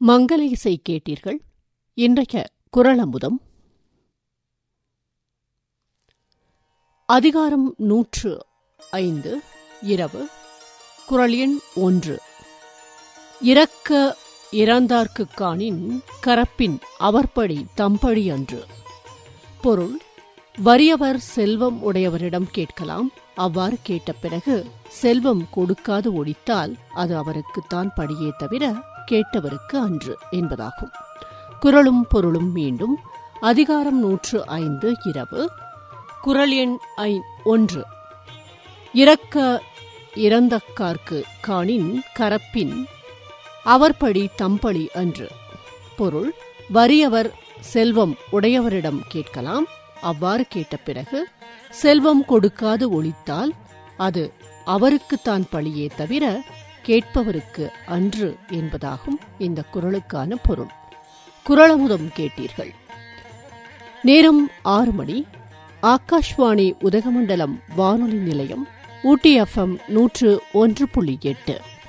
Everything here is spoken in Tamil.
மங்கள இசை கேட்டீர்கள் இன்றைய குரலமுதம் அதிகாரம் நூற்று ஐந்து இரவு குரல் எண் ஒன்று இறக்க இறந்தார்க்குக் காணின் கரப்பின் அவர்படி தம்படி அன்று பொருள் வறியவர் செல்வம் உடையவரிடம் கேட்கலாம் அவ்வாறு கேட்ட பிறகு செல்வம் கொடுக்காது ஒழித்தால் அது அவருக்குத்தான் படியே தவிர கேட்டவருக்கு அன்று என்பதாகும் குரலும் பொருளும் மீண்டும் அதிகாரம் நூற்று ஐந்து இரவு குரல் எண் ஐ ஒன்று இறக்க இறந்தக்கார்க்கு காணின் கரப்பின் அவர்படி தம்பளி அன்று பொருள் வறியவர் செல்வம் உடையவரிடம் கேட்கலாம் அவ்வாறு கேட்ட பிறகு செல்வம் கொடுக்காது ஒழித்தால் அது அவருக்குத்தான் பழியே தவிர கேட்பவருக்கு அன்று என்பதாகும் இந்த குரலுக்கான பொருள் குரலமுதம் கேட்டீர்கள் நேரம் ஆறு மணி ஆகாஷ்வாணி உதகமண்டலம் வானொலி நிலையம் ஊட்டி எஃப்எம் நூற்று ஒன்று புள்ளி எட்டு